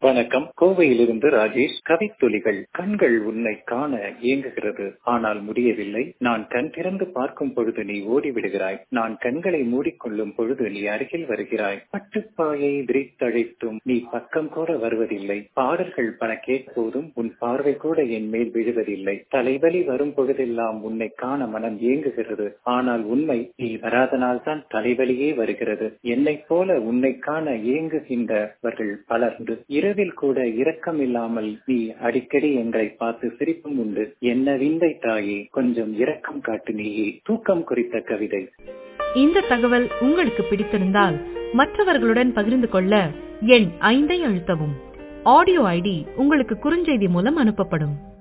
வணக்கம் கோவையிலிருந்து ராஜேஷ் கவித்துளிகள் கண்கள் உன்னை காண ஏங்குகிறது ஆனால் முடியவில்லை நான் கண் திறந்து பார்க்கும் பொழுது நீ ஓடிவிடுகிறாய் நான் கண்களை மூடிக்கொள்ளும் பொழுது நீ அருகில் வருகிறாய் பட்டுப்பாயை விரித்தழைத்தும் நீ பக்கம் கூட வருவதில்லை பாடல்கள் பல கேட்போதும் உன் பார்வை கூட என் மேல் விழுவதில்லை தலைவலி வரும் பொழுதெல்லாம் உன்னை காண மனம் ஏங்குகிறது ஆனால் உண்மை நீ வராதனால் தான் தலைவலியே வருகிறது என்னைப் போல உன்னை காண ஏங்குகின்றவர்கள் பலர் உண்டு இரவில் கூட இரக்கம் இல்லாமல் நீ அடிக்கடி எங்களை பார்த்து சிரிப்பும் உண்டு என்ன விந்தை தாயே கொஞ்சம் இரக்கம் காட்டு நீயே தூக்கம் குறித்த கவிதை இந்த தகவல் உங்களுக்கு பிடித்திருந்தால் மற்றவர்களுடன் பகிர்ந்து கொள்ள எண் ஐந்தை அழுத்தவும் ஆடியோ ஐடி உங்களுக்கு குறுஞ்செய்தி மூலம் அனுப்பப்படும்